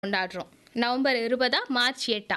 கொண்டாடுறோம் நவம்பர் இருபதா மார்ச் எட்டா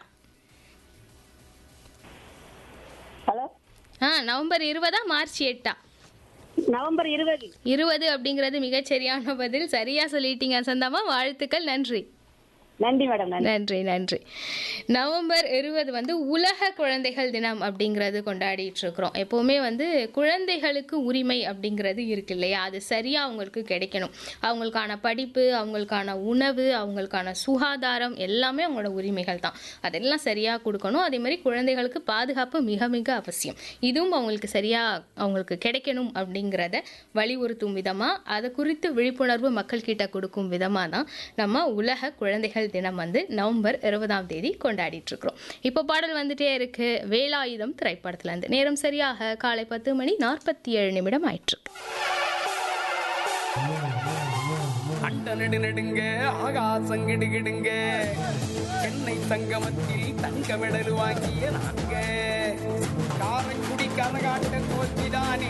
ஹலோ ஆ நவம்பர் இருபதா மார்ச் எட்டா நவம்பர் இருபது இருபது அப்படிங்கிறது மிகச்சரியான பதில் சரியா சொல்லிட்டீங்க சந்தாமா வாழ்த்துக்கள் நன்றி நன்றி மேடம் நன்றி நன்றி நன்றி நவம்பர் இருபது வந்து உலக குழந்தைகள் தினம் அப்படிங்கிறது கொண்டாடிட்டு இருக்கிறோம் எப்போவுமே வந்து குழந்தைகளுக்கு உரிமை அப்படிங்கிறது இருக்கு இல்லையா அது சரியாக அவங்களுக்கு கிடைக்கணும் அவங்களுக்கான படிப்பு அவங்களுக்கான உணவு அவங்களுக்கான சுகாதாரம் எல்லாமே அவங்களோட உரிமைகள் தான் அதெல்லாம் சரியாக கொடுக்கணும் அதே மாதிரி குழந்தைகளுக்கு பாதுகாப்பு மிக மிக அவசியம் இதுவும் அவங்களுக்கு சரியாக அவங்களுக்கு கிடைக்கணும் அப்படிங்கிறத வலியுறுத்தும் விதமாக அதை குறித்து விழிப்புணர்வு மக்கள்கிட்ட கொடுக்கும் விதமாக தான் நம்ம உலக குழந்தைகள் தினம் வந்து நவம்பர் இருபதாம் தேதி கொண்டாடிட்டு இருக்கிறோம் இப்போ பாடல் வந்துட்டே இருக்கு வேலாயுதம் திரைப்படத்துல இருந்து நேரம் சரியாக காலை பத்து மணி நாற்பத்தி ஏழு நிமிடம் ஆயிற்று அண்ட நெடு நெடுங்க ஆகாசம் கிடுகிடுங்க சென்னை சங்கமத்தில் தங்க மெடல் வாங்கிய நாங்க காரைக்குடி கரகாட்ட கோச்சிதான்